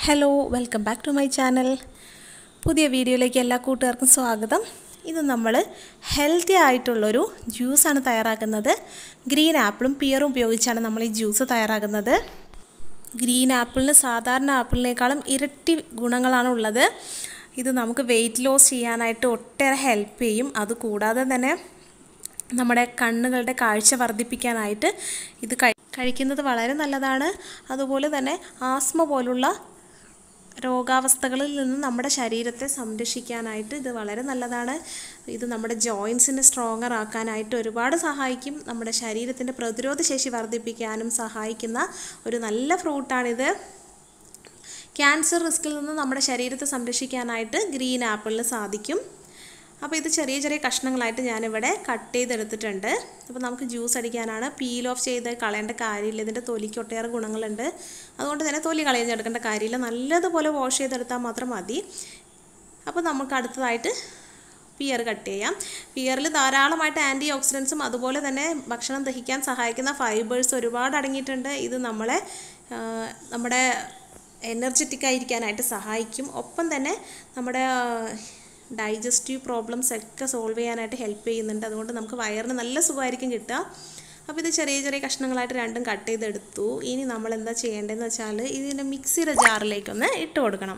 hello welcome back to my channel പുതിയ വീഡിയോയിലേക്ക് എല്ലാ കൂട്ടുകാർക്കും സ്വാഗതം ഇത് നമ്മൾ ഹെൽത്തി ആയിട്ടുള്ളൊരു ജ്യൂസാണ് തയ്യാറാക്കുന്നത് ഗ്രീൻ ആപ്പിളും പിയറും ഉപയോഗിച്ചാണ് നമ്മൾ ഈ ജ്യൂസ് തയ്യാറാക്കുന്നത് ഗ്രീൻ ആപ്പിളിന് സാധാരണ ആപ്പിളിനേക്കാളും ഇരട്ടി ഗുണങ്ങളാണ് ഉള്ളത് ഇത് നമുക്ക് വെയിറ്റ് ലോസ് ചെയ്യാനായിട്ട് ഒട്ടേറെ ഹെൽപ്പ് ചെയ്യും അതുകൂടാതെ തന്നെ നമ്മുടെ കണ്ണുകളുടെ കാഴ്ച വർദ്ധിപ്പിക്കാനായിട്ട് ഇത് കഴിക്കുന്നത് വളരെ നല്ലതാണ് അതുപോലെ തന്നെ ആസ്മ പോലുള്ള രോഗാവസ്ഥകളിൽ നിന്ന് നമ്മുടെ ശരീരത്തെ സംരക്ഷിക്കാനായിട്ട് ഇത് വളരെ നല്ലതാണ് ഇത് നമ്മുടെ ജോയിൻസിനെ സ്ട്രോങ്ങർ ആക്കാനായിട്ട് ഒരുപാട് സഹായിക്കും നമ്മുടെ ശരീരത്തിൻ്റെ പ്രതിരോധ ശേഷി വർദ്ധിപ്പിക്കാനും സഹായിക്കുന്ന ഒരു നല്ല ഫ്രൂട്ടാണിത് ക്യാൻസർ റിസ്കിൽ നിന്ന് നമ്മുടെ ശരീരത്തെ സംരക്ഷിക്കാനായിട്ട് ഗ്രീൻ ആപ്പിളിന് സാധിക്കും അപ്പോൾ ഇത് ചെറിയ ചെറിയ കഷ്ണങ്ങളായിട്ട് ഞാനിവിടെ കട്ട് ചെയ്തെടുത്തിട്ടുണ്ട് അപ്പോൾ നമുക്ക് ജ്യൂസ് അടിക്കാനാണ് പീൽ ഓഫ് ചെയ്ത് കളയേണ്ട കാര്യമില്ല ഇതിൻ്റെ തൊലിക്ക് ഒട്ടേറെ ഗുണങ്ങളുണ്ട് അതുകൊണ്ട് തന്നെ തൊലി കളഞ്ഞെടുക്കേണ്ട കാര്യമില്ല നല്ലതുപോലെ വാഷ് ചെയ്തെടുത്താൽ മാത്രം മതി അപ്പോൾ നമുക്ക് അടുത്തതായിട്ട് പിയർ കട്ട് ചെയ്യാം പിയറിൽ ധാരാളമായിട്ട് ആൻറ്റി ഓക്സിഡൻസും അതുപോലെ തന്നെ ഭക്ഷണം ദഹിക്കാൻ സഹായിക്കുന്ന ഫൈബേഴ്സ് ഒരുപാട് അടങ്ങിയിട്ടുണ്ട് ഇത് നമ്മളെ നമ്മുടെ എനർജറ്റിക് ആയിരിക്കാനായിട്ട് സഹായിക്കും ഒപ്പം തന്നെ നമ്മുടെ ഡൈജസ്റ്റീവ് പ്രോബ്ലംസ് ഒക്കെ സോൾവ് ചെയ്യാനായിട്ട് ഹെൽപ്പ് ചെയ്യുന്നുണ്ട് അതുകൊണ്ട് നമുക്ക് വയറിന് നല്ല സുഖമായിരിക്കും കിട്ടുക അപ്പോൾ ഇത് ചെറിയ ചെറിയ കഷ്ണങ്ങളായിട്ട് രണ്ടും കട്ട് ചെയ്തെടുത്തു ഇനി നമ്മൾ എന്താ ചെയ്യേണ്ടതെന്ന് വെച്ചാൽ ഇതിൻ്റെ മിക്സിയുടെ ജാറിലേക്കൊന്ന് ഇട്ട് കൊടുക്കണം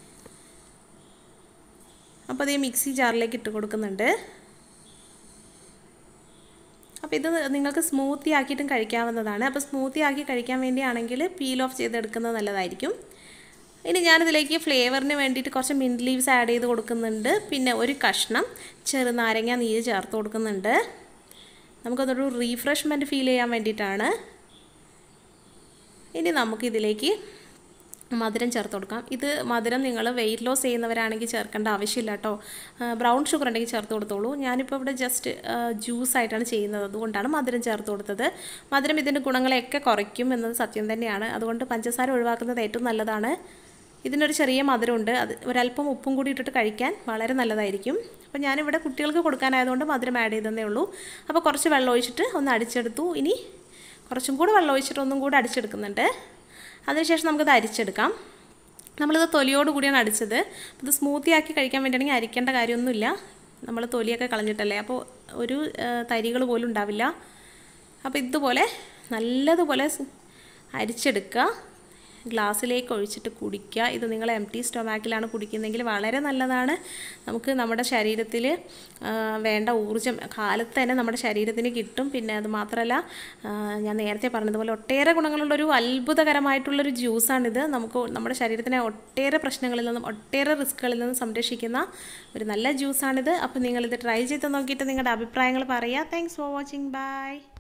അപ്പോൾ അത് ഈ മിക്സി ജാറിലേക്ക് ഇട്ട് കൊടുക്കുന്നുണ്ട് അപ്പോൾ ഇത് നിങ്ങൾക്ക് സ്മൂത്തി ആക്കിയിട്ടും കഴിക്കാവുന്നതാണ് അപ്പോൾ സ്മൂത്തി ആക്കി കഴിക്കാൻ വേണ്ടിയാണെങ്കിൽ പീൽ ഓഫ് ചെയ്തെടുക്കുന്നത് നല്ലതായിരിക്കും ഇനി ഞാനിതിലേക്ക് ഫ്ലേവറിന് വേണ്ടിയിട്ട് കുറച്ച് മിൻറ്റ് ലീവ്സ് ആഡ് ചെയ്ത് കൊടുക്കുന്നുണ്ട് പിന്നെ ഒരു കഷ്ണം ചെറുനാരങ്ങ നീര് ചേർത്ത് കൊടുക്കുന്നുണ്ട് നമുക്കതൊരു റീഫ്രഷ്മെൻറ്റ് ഫീൽ ചെയ്യാൻ വേണ്ടിയിട്ടാണ് ഇനി നമുക്കിതിലേക്ക് മധുരം ചേർത്ത് കൊടുക്കാം ഇത് മധുരം നിങ്ങൾ വെയിറ്റ് ലോസ് ചെയ്യുന്നവരാണെങ്കിൽ ചേർക്കേണ്ട ആവശ്യമില്ല കേട്ടോ ബ്രൗൺ ഷുഗർ ഉണ്ടെങ്കിൽ ചേർത്ത് കൊടുത്തോളൂ ഞാനിപ്പോൾ ഇവിടെ ജസ്റ്റ് ജ്യൂസ് ആയിട്ടാണ് ചെയ്യുന്നത് അതുകൊണ്ടാണ് മധുരം ചേർത്ത് കൊടുത്തത് മധുരം ഇതിൻ്റെ ഗുണങ്ങളെയൊക്കെ കുറയ്ക്കും എന്നത് സത്യം തന്നെയാണ് അതുകൊണ്ട് പഞ്ചസാര ഒഴിവാക്കുന്നത് ഏറ്റവും നല്ലതാണ് ഇതിനൊരു ചെറിയ മധുരമുണ്ട് അത് ഒരല്പം ഉപ്പും കൂടി ഇട്ടിട്ട് കഴിക്കാൻ വളരെ നല്ലതായിരിക്കും അപ്പോൾ ഞാനിവിടെ കുട്ടികൾക്ക് കൊടുക്കാനായതുകൊണ്ട് മധുരം ആഡ് ചെയ്തതേ ഉള്ളൂ അപ്പോൾ കുറച്ച് വെള്ളം ഒഴിച്ചിട്ട് ഒന്ന് അടിച്ചെടുത്തു ഇനി കുറച്ചും കൂടെ വെള്ളം ഒഴിച്ചിട്ട് ഒന്നും കൂടെ അടിച്ചെടുക്കുന്നുണ്ട് അതിനുശേഷം നമുക്കത് അരിച്ചെടുക്കാം നമ്മളിത് തൊലിയോട് കൂടിയാണ് അടിച്ചത് ഇത് സ്മൂത്തി ആക്കി കഴിക്കാൻ വേണ്ടിയാണെങ്കിൽ അരിക്കേണ്ട കാര്യമൊന്നുമില്ല നമ്മൾ തൊലിയൊക്കെ കളഞ്ഞിട്ടല്ലേ അപ്പോൾ ഒരു തരികൾ പോലും ഉണ്ടാവില്ല അപ്പോൾ ഇതുപോലെ നല്ലതുപോലെ അരിച്ചെടുക്കുക ഗ്ലാസ്സിലേക്ക് ഒഴിച്ചിട്ട് കുടിക്കുക ഇത് നിങ്ങൾ എം ടി സ്റ്റൊമാക്കിലാണ് കുടിക്കുന്നതെങ്കിൽ വളരെ നല്ലതാണ് നമുക്ക് നമ്മുടെ ശരീരത്തിൽ വേണ്ട ഊർജ്ജം കാലത്ത് തന്നെ നമ്മുടെ ശരീരത്തിന് കിട്ടും പിന്നെ അത് മാത്രമല്ല ഞാൻ നേരത്തെ പറഞ്ഞതുപോലെ ഒട്ടേറെ ഗുണങ്ങളുള്ളൊരു അത്ഭുതകരമായിട്ടുള്ളൊരു ജ്യൂസാണിത് നമുക്ക് നമ്മുടെ ശരീരത്തിനെ ഒട്ടേറെ പ്രശ്നങ്ങളിൽ നിന്നും ഒട്ടേറെ റിസ്ക്കുകളിൽ നിന്നും സംരക്ഷിക്കുന്ന ഒരു നല്ല ജ്യൂസാണിത് അപ്പോൾ നിങ്ങളിത് ട്രൈ ചെയ്ത് നോക്കിയിട്ട് നിങ്ങളുടെ അഭിപ്രായങ്ങൾ പറയുക താങ്ക്സ് ഫോർ വാച്ചിങ് ബൈ